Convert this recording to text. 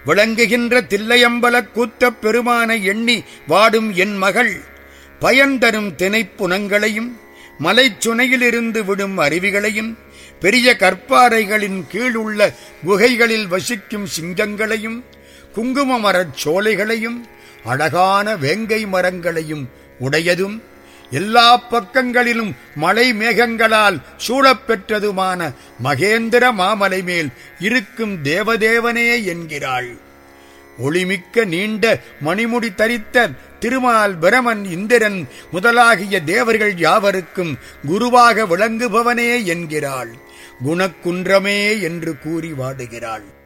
விளங்குகின்ற தில்லையம்பலக் கூத்தப் பெருமானை எண்ணி வாடும் என் மகள் பயன்தரும் திணைப்புனங்களையும் மலைச்சுனையிலிருந்து விடும் அருவிகளையும் பெரிய கற்பாறைகளின் கீழ் உள்ள குகைகளில் வசிக்கும் சிங்கங்களையும் குங்கும மரச் சோலைகளையும் அழகான வேங்கை மரங்களையும் உடையதும் எல்லா பக்கங்களிலும் மலை மேகங்களால் சூழப்பெற்றதுமான மகேந்திர மாமலை மேல் இருக்கும் தேவதேவனே என்கிறாள் ஒளிமிக்க நீண்ட மணிமுடி தரித்த திருமால் பிரமன் இந்திரன் முதலாகிய தேவர்கள் யாவருக்கும் குருவாக விளங்குபவனே என்கிறாள் குணக்குன்றமே என்று கூறி வாடுகிறாள்